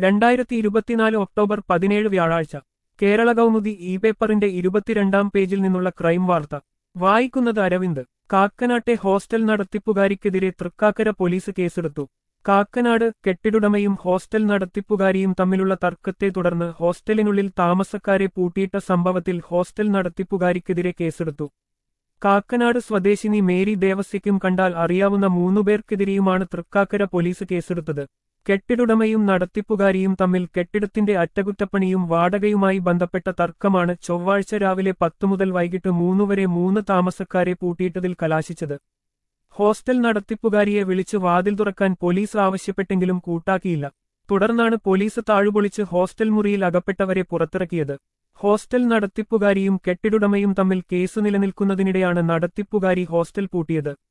രണ്ടായിരത്തി ഇരുപത്തിനാല് ഒക്ടോബർ പതിനേഴ് വ്യാഴാഴ്ച കേരള കൗമുദി ഇ പേപ്പറിന്റെ ഇരുപത്തിരണ്ടാം പേജിൽ നിന്നുള്ള ക്രൈം വാർത്ത വായിക്കുന്നത് അരവിന്ദ് കാക്കനാട്ടെ ഹോസ്റ്റൽ നടത്തിപ്പുകാരിക്കെതിരെ തൃക്കാക്കര പോലീസ് കേസെടുത്തു കാക്കനാട് കെട്ടിടുടമയും ഹോസ്റ്റൽ നടത്തിപ്പുകാരിയും തമ്മിലുള്ള തർക്കത്തെ തുടർന്ന് ഹോസ്റ്റലിനുള്ളിൽ താമസക്കാരെ പൂട്ടിയിട്ട സംഭവത്തിൽ ഹോസ്റ്റൽ നടത്തിപ്പുകാരിക്കെതിരെ കേസെടുത്തു കാക്കനാട് സ്വദേശിനി മേരി ദേവസ്യയ്ക്കും കണ്ടാൽ അറിയാവുന്ന മൂന്നുപേർക്കെതിരെയുമാണ് തൃക്കാക്കര പോലീസ് കേസെടുത്തത് കെട്ടിടുടമയും നടത്തിപ്പുകാരിയും തമ്മിൽ കെട്ടിടത്തിന്റെ അറ്റകുറ്റപ്പണിയും വാടകയുമായി ബന്ധപ്പെട്ട തർക്കമാണ് ചൊവ്വാഴ്ച രാവിലെ പത്തു മുതൽ വൈകിട്ട് മൂന്നു വരെ മൂന്ന് താമസക്കാരെ പൂട്ടിയിട്ടതിൽ കലാശിച്ചത് ഹോസ്റ്റൽ നടത്തിപ്പുകാരിയെ വിളിച്ച് വാതിൽ തുറക്കാൻ പോലീസ് ആവശ്യപ്പെട്ടെങ്കിലും കൂട്ടാക്കിയില്ല തുടർന്നാണ് പോലീസ് താഴുപൊളിച്ച് ഹോസ്റ്റൽ മുറിയിൽ അകപ്പെട്ടവരെ പുറത്തിറക്കിയത് ഹോസ്റ്റൽ നടത്തിപ്പുകാരിയും കെട്ടിടുടമയും തമ്മിൽ കേസ് നിലനിൽക്കുന്നതിനിടെയാണ് നടത്തിപ്പുകാരി ഹോസ്റ്റൽ പൂട്ടിയത്